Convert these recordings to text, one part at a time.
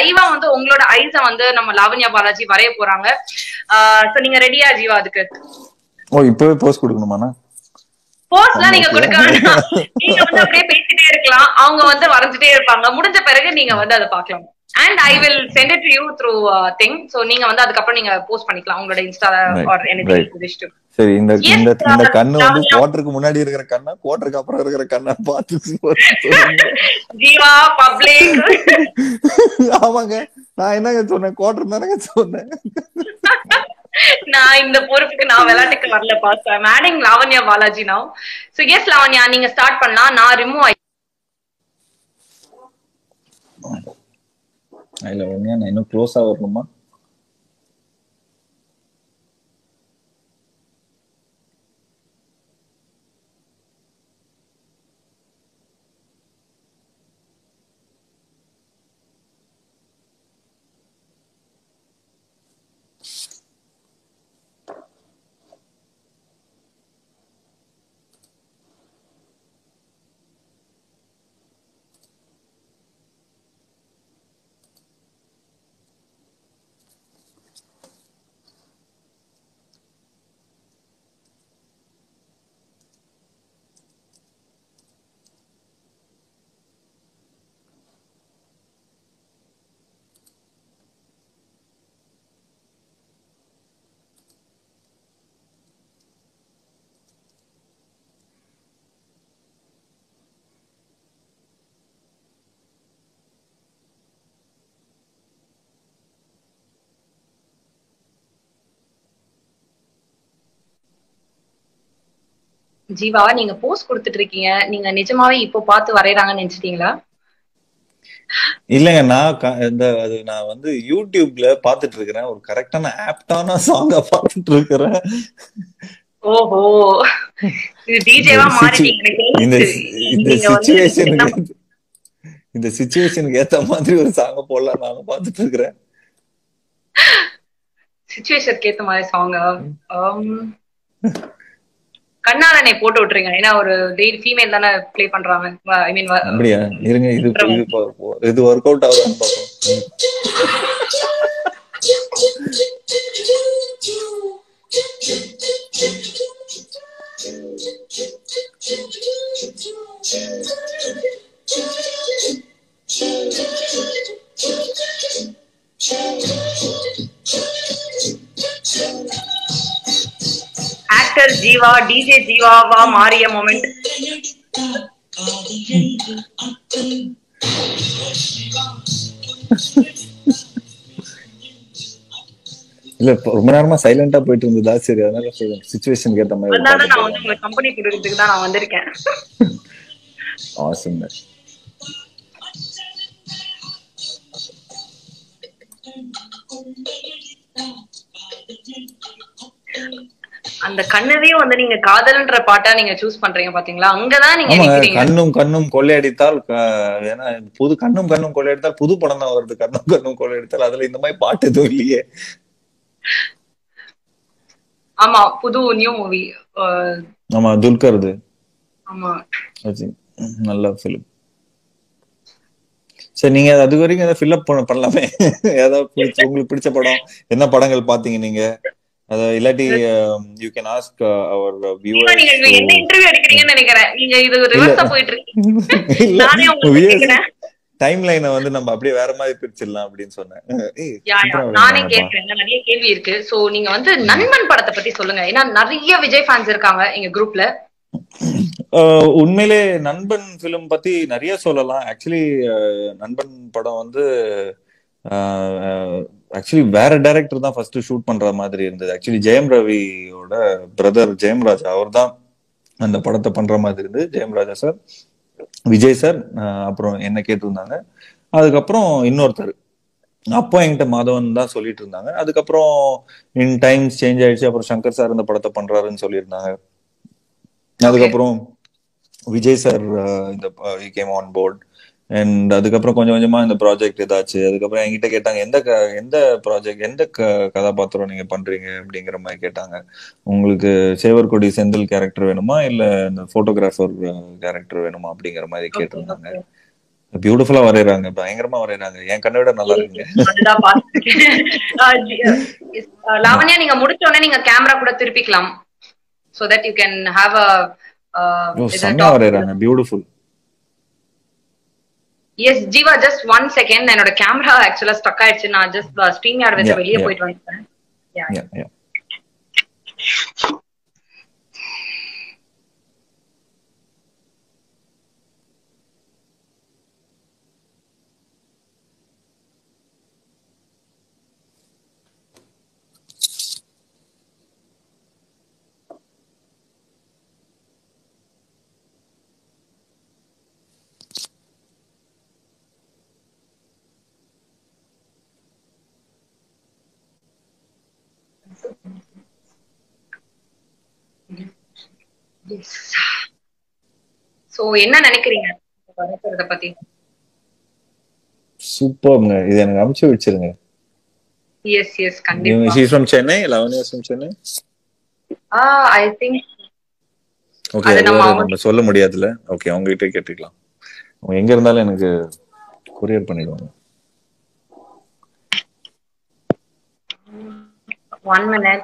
லைவா வந்து உங்களோட ஐஸ வந்து நம்ம லாவண்யா பாலாஜி வரைய போறாங்க சோ நீங்க ரெடியா ஜீவா அதுக்கு ஓ இப்பவே போஸ்ட் கொடுக்கணுமாண்ணா போஸ்ட்லாம் நீங்க கொடுக்க வேண்டாம் நீங்க வந்து அப்படியே பேசிட்டே இருக்கலாம் அவங்க வந்து வரைஞ்சிட்டே இருப்பாங்க முடிஞ்ச பிறகு நீங்க வந்து அதை பார்க்கலாம் and I will send it you through thing so நீங்க வந்து அதுக்கப்புறம் நீங்க போஸ்ட் பண்ணிக்கலாம் உங்களோட Insta Right, or right. Any சரி இந்த Yes, இந்த இந்த uh, கண்ணு வந்து Lavanya. குவார்டருக்கு முன்னாடி இருக்கிற கண்ணா குவார்டருக்கு அப்புறம் இருக்கிற கண்ணா பார்த்து சொல்லுங்க. ஜீவா பப்ளிக் ஆமாங்க நான் என்னங்க சொன்னேன் குவார்டர் தானங்க சொன்னேன் நான் இந்த பொறுப்புக்கு நான் விளையாட்டுக்கு வரல boss I'm adding Lavanya Balaji now so yes Lavanya நீங்க ஸ்டார்ட் பண்ணலாம் நான் ரிமூவ் இல்ல உண்மையா நான் இன்னும் க்ளோஸா வரணுமா ஜீவா நீங்க போஸ்ட் கொடுத்துட்டு இருக்கீங்க நீங்க நிஜமாவே இப்போ பார்த்து வரையறாங்கன்னு நினைச்சிட்டீங்களா இல்லைங்க நான் க- இந்த அது நான் வந்து யூடியூப்ல பாத்துட்டு இருக்கிறேன் ஒரு கரெக்டான ஆப்டான சாங்கா பாத்துட்டு இருக்கிறேன் ஓஹோ இது டிஜேவா இந்த மாறிட்டீங்க எனக்கு இந்த தெரிஞ்சுச்சு. இந்த நீங்க வந்து சுச்சுவேஷனுக்கு இந்த சுச்சுவேஷனுக்கு ஏத்த மாதிரி ஒரு சாங்க போடலாம் நானும் பாத்துட்டு இருக்கிறேன் சுச்சுவேஷனுக்கு ஏத்த மாதிரி சாங்கா கண்ணாலனை போட்டு விட்டுருங்க ஏன்னா ஒரு லேடி ஃபீமேல் தானே ப்ளே பண்றாங்க ஐ மீன் அப்படியா இருங்க இது இது பா- இது ஒர்க் அவுட் ஆகுதான்னு பாப்போம் ஆக்டர் ஜீவா டிஜே ஜீவாவா மாறிய மொமெண்ட் இல்ல இப்ப ரொம்ப நேரமா சைலண்டா போயிட்டு இருந்ததா சரி அதனால சுச்சுவேஷனுக்கு ஏத்த மாதிரி அதனால நான் வந்து உங்களுக்கு கம்பெனி கொடுக்கறதுக்கு தான் நான் வந்திருக்கேன் ஆசம் அந்த கண்ணதையும் வந்து நீங்க காதல்ன்ற பாட்டா நீங்க சூஸ் பண்றீங்க பாத்தீங்களா அங்கதான் நீங்க ஆமாங்க நிக்கிறீங்க கண்ணும் கண்ணும் கொள்ளையடித்தால் க- ஏன்னா புது கண்ணும் கண்ணும் கொள்ளையடித்தால் புது படம் தான் வருது கண்ணும் கண்ணும் கொள்ளையடித்தால் அதுல இந்த மாதிரி பாட்டு எதுவும் இல்லையே ஆமா புது நியூ மூவி ஆமா துல்கர்து ஆமா வச்சு நல்ல ஃபிலிம் சரி நீங்க அது வரைக்கும் ஏதாவது ஃபில்அப் பண்ண பண்ணலாமே ஏதாவது பிடிச்ச உங்களுக்கு பிடிச்ச படம் என்ன படங்கள் பாத்தீங்க நீங்க அத இல்லாட்டி யூ கேன் ஆஸ்க் அவர் இப்ப நீங்க இங்க என்ன இன்டர்வியூ எடுக்கிறீங்கன்னு நினைக்கிறேன் நீங்க இது ரிவர்ஸா போயிட்டு இருக்கீங்க நானே உங்களுக்கு கேக்குறேன் டைம் லைனை வந்து நம்ம அப்படியே வேற மாதிரி பிரிச்சிடலாம் அப்படின்னு சொன்னேன் ஏய், யா, யா, சூப்பரா நானே விளையாடுறாங்கப்பா. கேட்கிறேன் நிறைய கேள்வி இருக்கு சோ நீங்க வந்து நண்பன் படத்தை பத்தி சொல்லுங்க ஏன்னா நிறைய விஜய் ஃபேன்ஸ் இருக்காங்க எங்க குரூப்ல அஹ் உண்மையிலே நண்பன் ஃபிலிம் பத்தி நிறைய சொல்லலாம் ஆக்சுவலி நண்பன் படம் வந்து ஆக்சுவலி வேற டைரக்டர் தான் ஃபர்ஸ்ட் ஷூட் பண்ற மாதிரி இருந்தது ஆக்சுவலி ஜெயம் ரவியோட பிரதர் ஜெயம்ராஜா அவர் தான் அந்த படத்தை பண்ற மாதிரி இருந்தது ஜெயம்ராஜா சார் விஜய் சார் அப்புறம் என்ன கேட்டிருந்தாங்க அதுக்கப்புறம் இன்னொருத்தர் அப்போ என்கிட்ட மாதவன் தான் சொல்லிட்டு இருந்தாங்க அதுக்கப்புறம் இன் டைம்ஸ் சேஞ்ச் ஆயிடுச்சு அப்புறம் சங்கர் சார் இந்த படத்தை பண்றாருன்னு சொல்லியிருந்தாங்க அதுக்கப்புறம் விஜய் சார் இந்த கேம் ஆன் போர்ட் அண்ட் அதுக்கப்புறம் கொஞ்சம் கொஞ்சமா இந்த ப்ராஜெக்ட் ஏதாச்சு அதுக்கப்புறம் என்கிட்ட கேட்டாங்க எந்த க- எந்த ப்ராஜெக்ட் எந்த க- கதாபாத்திரம் நீங்க பண்றீங்க அப்படிங்கிற மாதிரி கேட்டாங்க உங்களுக்கு சேவர்கொடி செந்தில் கேரக்டர் வேணுமா இல்ல இந்த போட்டோகிராஃபர் கேரக்டர் வேணுமா அப்படிங்கிற மாதிரி கேட்டிருந்தாங்க பியூட்டிஃபுல்லா வரையறாங்க பயங்கரமா வரையறாங்க என் கண்ணை விட நல்லா இருக்குங்க அதுதான் பார்த்திருக்கேன் லாவண்யா நீங்க முடிச்ச உடனே நீங்க கேமரா கூட திருப்பிக்கலாம் so that you can have oh செம்மையா வரையறாங்க beautiful yes Jeeva just one second என்னோட கேமரா ஆக்சுவலா ஸ்டக் ஆயிடுச்சு நான் ஜஸ்ட் ஸ்ட்ரீம் யார்ட் வச்சு Yeah, வெளியே yeah. போயிட்டு வந்துட்டேன் Yeah. Yeah, yeah. சோ என்ன நினைக்கிறீங்க வரைக்கிறத பத்தி சூப்பர்ங்க இது எனக்கு அமுச்சு வச்சிருங்க எஸ் எஸ் கண்டிப்பா she's from Chennai eleven years from Chennai ah I think okay அது அது நம்ம வேற அவங்க- நம்ம சொல்ல முடியாதுல்ல ஓகே அவங்க கிட்ட கேட்டுக்கலாம் அவங்க எங்க இருந்தாலும் எனக்கு கொரியர் பண்ணிடுவாங்க ஒன் மினிட்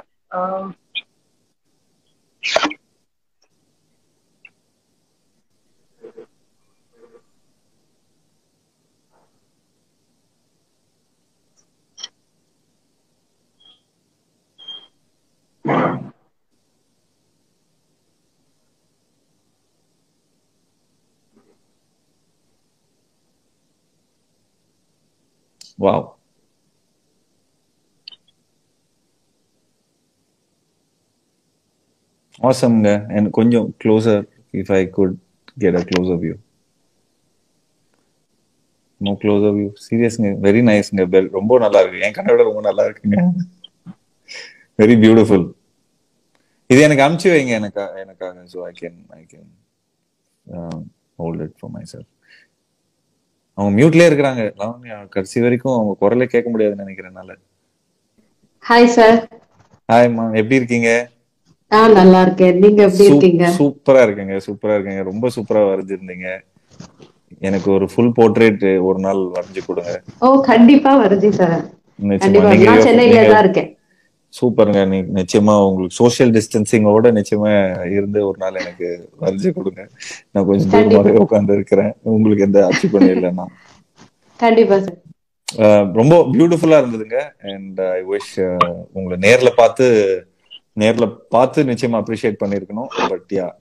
வாவ் ஆசம்ங்க எனக்கு கொஞ்சம் closer if I could get a closer view no closer view சீரியஸ்ங்க வெரி நைஸ்ங்க பெல் ரொம்ப நல்லா இருக்கு என் கண்ணை விட ரொம்ப நல்லா இருக்குங்க வெரி பியூட்டிஃபுல் இது எனக்கு அமுச்சு வைங்க எனக்கா எனக்காக so I can I can hold it for myself அவங்க மியூட்லயே இருக்கிறாங்க லாவண்யா கடைசி வரைக்கும் அவங்க குரலே கேட்க முடியாதுன்னு நினைக்கிறேன்னால ஹாய் சார் ஹாய்மா எப்படி இருக்கீங்க ஆ நல்லா இருக்கேன் நீங்க எப்படி இருக்கீங்க சூப்பரா இருக்குங்க சூப்பரா இருக்குங்க ரொம்ப சூப்பரா வரைஞ்சிருந்தீங்க எனக்கு ஒரு ஃபுல் போர்ட்ரேட் ஒரு நாள் வரைஞ்சு கொடுங்க ஓ கண்டிப்பா வருது சார் நிச்சயமா கண்டிப்பா நீங்க நான் சென்னையில நீங்க- தான் இருக்கேன் சூப்பருங்க நீ நிச்சயமா உங்களுக்கு சோஷியல் டிஸ்டன்சிங்கோட நிச்சயமா இருந்து ஒரு நாள் எனக்கு வரைஞ்சு கொடுங்க நான் கொஞ்சம் தூரமாவே உட்கார்ந்து இருக்கிறேன் உங்களுக்கு எந்த ஆட்சேபணம் இல்லைன்னா கண்டிப்பா சார் அஹ் ரொம்ப பியூட்டிஃபுல்லா இருந்ததுங்க அண்ட் ஐ விஷ் உங்களை நேர்ல பார்த்து நேர்ல பார்த்து நிச்சயமா அப்ரிஷியேட் பண்ணிருக்கணும் பட் யா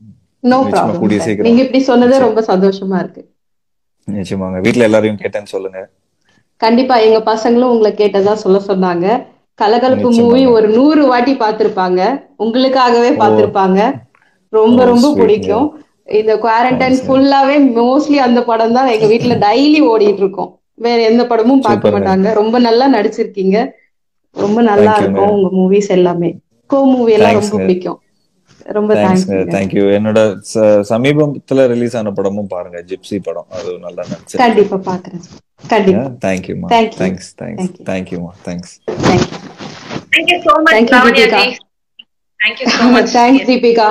நோ நிச்சயமா கூடிய ப்ராப்ளம் சீக்கிரம். நீங்க இப்படி சொன்னதே ரொம்ப சந்தோஷமா இருக்கு நிச்சயமாங்க வீட்ல எல்லாரையும் கேட்டேன்னு சொல்லுங்க கண்டிப்பா எங்க பசங்களும் உங்களை கேட்டதா சொல்ல சொன்னாங்க கலகலப்பு நிச்சயமா. மூவி ஒரு நூறு வாட்டி பார்த்திருப்பாங்க உங்களுக்காகவே பார்த்திருப்பாங்க ரொம்ப Oh, ரொம்ப sweet, பிடிக்கும் இந்த குவாரண்டைன் Thanks, ஃபுல்லாவே மோஸ்ட்லி அந்த படம் தான் எங்க வீட்ல டெய்லி ஓடிட்டு இருக்கும் வேற எந்த படமும் பார்க்க Super, மாட்டாங்க ரொம்ப நல்லா நடிச்சிருக்கீங்க ரொம்ப நல்லா Thank you, இருக்கும் ma'am. உங்க மூவிஸ் எல்லாமே கோ மூவி எல்லாம் Thanks, ரொம்ப ma'am. பிடிக்கும் ரொம்ப தேங்க்ஸ் தேங்க்ஸ் தேங்க்யூ என்னோட ச- சமீபத்துல ரிலீஸ் ஆன படமும் பாருங்க ஜிப்சி படம் அது நல்லா நடிச்சு கண்டிப்பா பாக்குறேன் கண்டிப்பா தேங்க்யூமா Thank you. Thanks thanks Thank you. தேங்க்யூமா thanks thank you thank you so much Thank you, Lavanya Deepika. Ji thank you so much thanks Deepika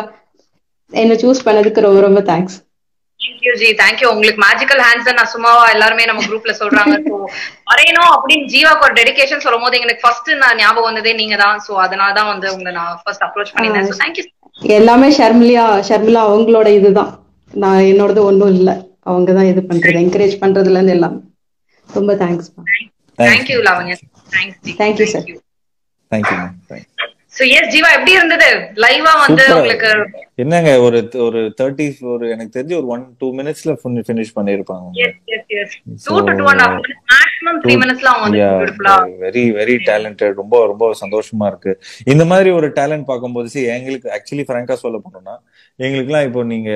என்ன சூஸ் பண்ணதுக்கு ரொம்ப ரொம்ப தேங்க்ஸ் தேங்க்யூ ஜி தேங்க்யூ உங்களுக்கு மேஜிக்கல் ஹேண்ட்ஸ் நான் சும்மாவா எல்லாருமே நம்ம குரூப்ல சொல்றாங்க சோ வரையணும் அப்படின்னு ஜீவாக்கு ஒரு டெடிகேஷன் சொல்லும் போது எனக்கு ஃபர்ஸ்ட் நான் ஞாபகம் வந்ததே நீங்க தான் சோ அதனால தான் வந்து உங்களை நான் ஃபர்ஸ்ட் அப்ரோச் பண்ணிருந்தேன் சோ தேங்க்யூ எல்லாமே ஷர்மிளா ஷர்மிளா அவங்களோட இதுதான் நான் என்னோடது ஒண்ணும் இல்ல அவங்க தான் இது பண்றது என்கரேஜ் பண்றதுல இருந்து எல்லாமே ரொம்ப thanks thank you Lavanya thanks ji Thank you, sir. தேங்க்யூமா தேங்க்ஸ் சோ எஸ் ஜீவா எப்படி இருந்தது லைவா வந்து Super. உங்களுக்கு என்னங்க ஒரு ஒரு தேர்ட்டி ஒரு எனக்கு தெரிஞ்சு ஒரு ஒன் டூ மினிட்ஸ்ல ஃபினிஷ் பண்ணிருப்பாங்க yes yes yes two two two and half minutes maximum three மினிட்ஸ்ல அவங்க வந்து பியூட்டிஃபுல்லா வெரி வெரி டேலண்டட் ரொம்ப ரொம்ப சந்தோஷமா இருக்கு இந்த மாதிரி ஒரு டேலண்ட் பார்க்கும்போது see, எங்களுக்கு ஆக்சுவலி ஃப்ராங்கா சொல்ல போனோம்னா எங்களுக்குலாம் இப்போ நீங்க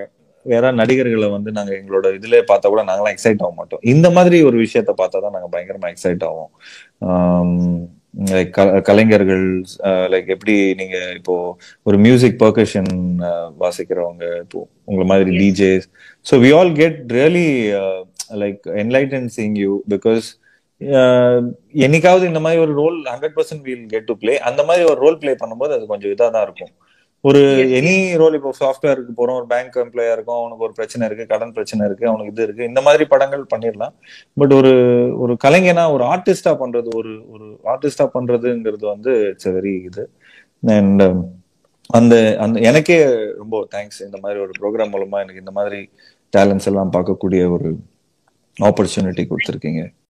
வேற நடிகர்களை வந்து நாங்க எங்களோட இதுல பார்த்தா கூட நாங்களாம் எக்ஸைட் ஆக மாட்டோம் இந்த மாதிரி ஒரு விஷயத்த பார்த்தா தான் நாங்க பயங்கரமா எக்ஸைட் ஆவோம் லைக் கலைஞர்கள் லைக் எப்படி நீங்க இப்போ ஒரு மியூசிக் பர்கஷன் வாசிக்கிறவங்க இப்போ உங்களை மாதிரி Yes. DJs so we all get really like enlighten seeing you because என்னைக்காவது இந்த மாதிரி ஒரு role hundred percent we'll get to play அந்த மாதிரி ஒரு ரோல் ப்ளே பண்ணும்போது அது கொஞ்சம் இதாக தான் இருக்கும் ஒரு எனி ரோல் இப்போ சாஃப்ட்வேருக்கு போறோம் ஒரு பேங்க் எம்ப்ளாயா இருக்கும் அவனுக்கு ஒரு பிரச்சனை இருக்கு கடன் பிரச்சனை இருக்கு அவனுக்கு இது இருக்கு இந்த மாதிரி படங்கள் பண்ணிடலாம் பட் ஒரு ஒரு கலைஞனா ஒரு ஆர்டிஸ்டா பண்றது ஒரு ஒரு ஆர்டிஸ்டா பண்றதுங்கிறது வந்து இட்ஸ் வெரி இது அண்ட் அந்த அந்த எனக்கே ரொம்ப தேங்க்ஸ் இந்த மாதிரி ஒரு ப்ரோக்ராம் மூலமா எனக்கு இந்த மாதிரி டேலண்ட்ஸ் எல்லாம் பார்க்கக்கூடிய ஒரு ஆப்பர்ச்சுனிட்டி கொடுத்துருக்கீங்க